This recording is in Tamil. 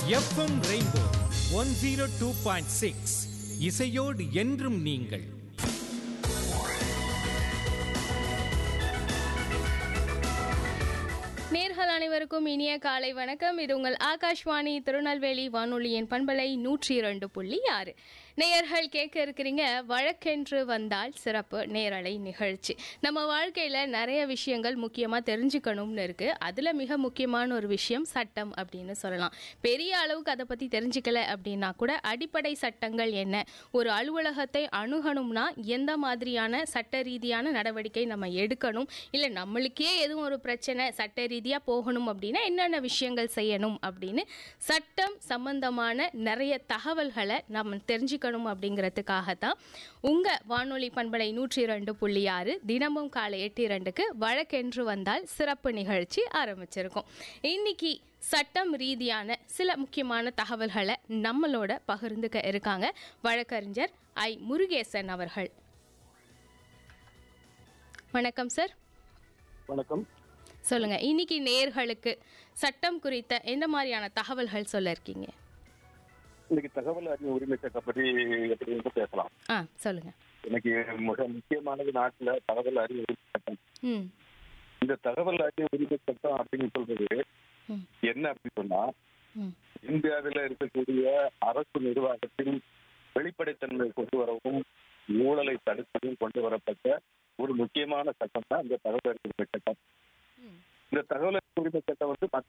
FM Rainbow one zero two point six இசையோடு என்றும் நீங்கள் நேர்கள் அனைவருக்கும் இனிய காலை வணக்கம் இது உங்கள் ஆகாஷ்வாணி திருநெல்வேலி வானொலியின் பண்பலை நூற்றி இரண்டு புள்ளி ஆறு நேயர்கள் கேட்க இருக்கிறீங்க வழக்கென்று வந்தால் சிறப்பு நேரலை நிகழ்ச்சி நம்ம வாழ்க்கையில் நிறைய விஷயங்கள் முக்கியமாக தெரிஞ்சுக்கணும்னு இருக்குது அதில் மிக முக்கியமான ஒரு விஷயம் சட்டம் அப்படின்னு சொல்லலாம் பெரிய அளவுக்கு அதை பற்றி தெரிஞ்சுக்கல அப்படின்னா கூட அடிப்படை சட்டங்கள் என்ன ஒரு அலுவலகத்தை அணுகணும்னா எந்த மாதிரியான சட்ட ரீதியான நடவடிக்கை நம்ம எடுக்கணும் இல்லை நம்மளுக்கே எதுவும் ஒரு பிரச்சனை சட்ட ரீதியாக போகணும் அப்படின்னா என்னென்ன விஷயங்கள் செய்யணும் அப்படின்னு சட்டம் சம்பந்தமான நிறைய தகவல்களை நம்ம தெரிஞ்சுக்கணும் அப்படிங்கிறதுக்காக தான் உங்கள் வானொலி பண்பலை நூற்றி இரண்டு புள்ளி ஆறு தினமும் காலை எட்டு இரண்டுக்கு வழக்கென்று வந்தால் சிறப்பு நிகழ்ச்சி ஆரம்பிச்சிருக்கோம் இன்னைக்கு சட்டம் ரீதியான சில முக்கியமான தகவல்களை நம்மளோட பகிர்ந்துக்க இருக்காங்க வழக்கறிஞர் ஐ முருகேசன் அவர்கள் வணக்கம் சார் வணக்கம் சொல்லுங்க இன்னைக்கு நேர்களுக்கு சட்டம் குறித்த எந்த மாதிரியான தகவல்கள் சொல்ல இருக்கீங்க இன்னைக்கு தகவல் அறிவு உரிமை சட்டம் பற்றி எப்படி என்று பேசலாம் ஆ சொல்லுங்க இன்னைக்கு மிக முக்கியமானது நாட்டுல தகவல் அறிவு உரிமை சட்டம் ம் இந்த தகவல் அறிவு உரிமை சட்டம் அப்படின்னு சொல்றது ம் என்ன அப்படின்னு சொன்னா ம் இந்தியாவில் இருக்கக்கூடிய அரசு நிர்வாகத்தில் வெளிப்படைத்தன்மை கொண்டு வரவும் ஊழலை தடுக்கவும் கொண்டு வரப்பட்ட ஒரு முக்கியமான சட்டம் தான் இந்த தகவல் அறிவு உரிமை சட்டம் ம் இந்த தகவல் அறிவு உரிமை சட்டம் வந்து மற்ற